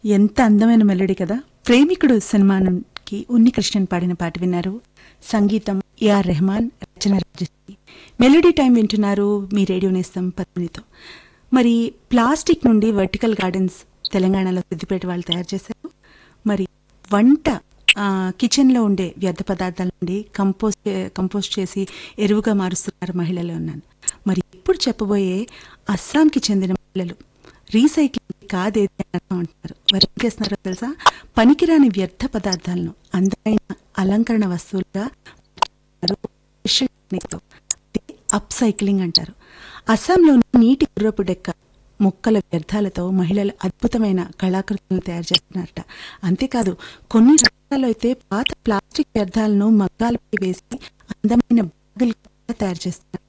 ఎంత అందమైన మెలడీ కదా ప్రేమికుడు సినిమాకి ఉన్ని కృష్ణన్ పాడిన పాట విన్నారు సంగీతం ఏఆర్ రెహమాన్ రచన రాజశ్రీ మెలడీ టైం వింటున్నారు మీ రేడియో నేస్తం పద్మినితో మరి ప్లాస్టిక్ నుండి వర్టికల్ గార్డెన్స్ తెలంగాణలో సిద్దిపేట వాళ్ళు తయారు చేశారు మరి వంట ఆ, కిచెన్లో ఉండే వ్యర్థ పదార్థాల నుండి కంపోస్ట్ చే- కంపోస్ట్ చేసి ఎరువుగా మారుస్తున్నారు మహిళలు ఉన్నాను మరి ఇప్పుడు చెప్పబోయే అస్సాంకి చెందిన మహిళలు రీసైక్లింగ్ కాదేది అని అర్థం అంటున్నారు వారు ఏం చేస్తున్నారో తెలుసా పనికిరాని వ్యర్థ పదార్థాలను అందమైన అలంకరణ వస్తువులుగా మార్చుతున్నారు. స్పెషల్ టెక్నిక్తో. ఇది అప్ సైక్లింగ్ అంటారు అస్సాంలోని నీటి గుర్రపు డెక్క మొక్కల వ్యర్థాలతో మహిళలు అద్భుతమైన కళాకృతులను తయారు చేస్తున్నారట అంతేకాదు కొన్ని రాష్ట్రాల్లో అయితే పాత ప్లాస్టిక్ వ్యర్థాలను మగ్గాలపై వేసి అందమైన బ్యాగులు కూడా తయారు చేస్తున్నారు